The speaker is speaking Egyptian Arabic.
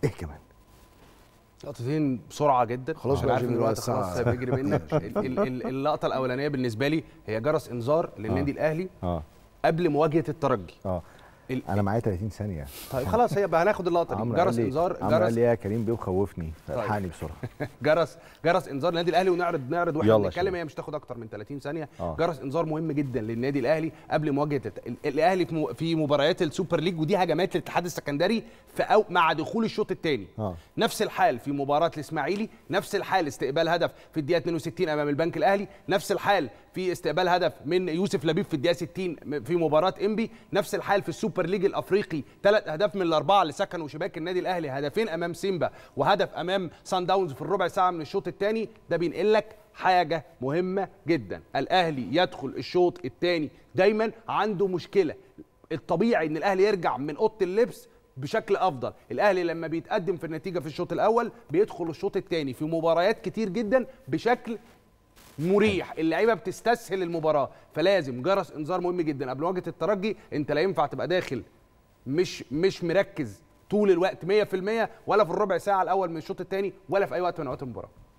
ايه كمان لقطتين بسرعه جدا خلاص انا بقى عارف ان عشان الوقت الساعة- خلاص بيجري منك ال- ال- ال- اللقطه الاولانيه بالنسبه لي هي جرس انذار للنادي الاهلي اه قبل مواجهه الترجي اه ال- انا معايا 30 ثانيه طيب خلاص هي بقى هناخد اللقطه دي عمرو قال جرس لي- انذار عمرو قال جرس لي يا كريم بيخوفني فالحقني بسرعه جرس جرس انذار للنادي الاهلي ونعرض نعرض واحنا يلا بنتكلم شباب. هي مش تاخد اكتر من 30 ثانيه آه. جرس انذار مهم جدا للنادي الاهلي قبل مواجهه الت... ال- الاهلي في, م... في مباريات السوبر ليج ودي هجمات للاتحاد السكندري في أو... مع دخول الشوط الثاني آه. نفس الحال في مباراه الاسماعيلي نفس الحال استقبال هدف في الدقيقه 62 امام البنك الاهلي نفس الحال في استقبال هدف من يوسف لبيب في الدقيقه 60 في مباراه انبي نفس الحال في السوبر ليج الافريقي ثلاث اهداف من الاربعه اللي سكنوا شباك النادي الاهلي هدفين امام سيمبا وهدف امام سان داونز في الربع ساعه من الشوط الثاني ده بينقل لك حاجه مهمه جدا الاهلي يدخل الشوط الثاني دايما عنده مشكله الطبيعي ان الاهلي يرجع من اوضه اللبس بشكل افضل الاهلي لما بيتقدم في النتيجه في الشوط الاول بيدخل الشوط الثاني في مباريات كتير جدا بشكل مريح اللعيبه بتستسهل المباراه فلازم جرس انذار مهم جدا قبل مواجهه الترجي انت لا ينفع تبقى داخل مش مش مركز طول الوقت 100% ولا في الربع ساعه الاول من الشوط الثاني ولا في اي وقت من اوقات المباراه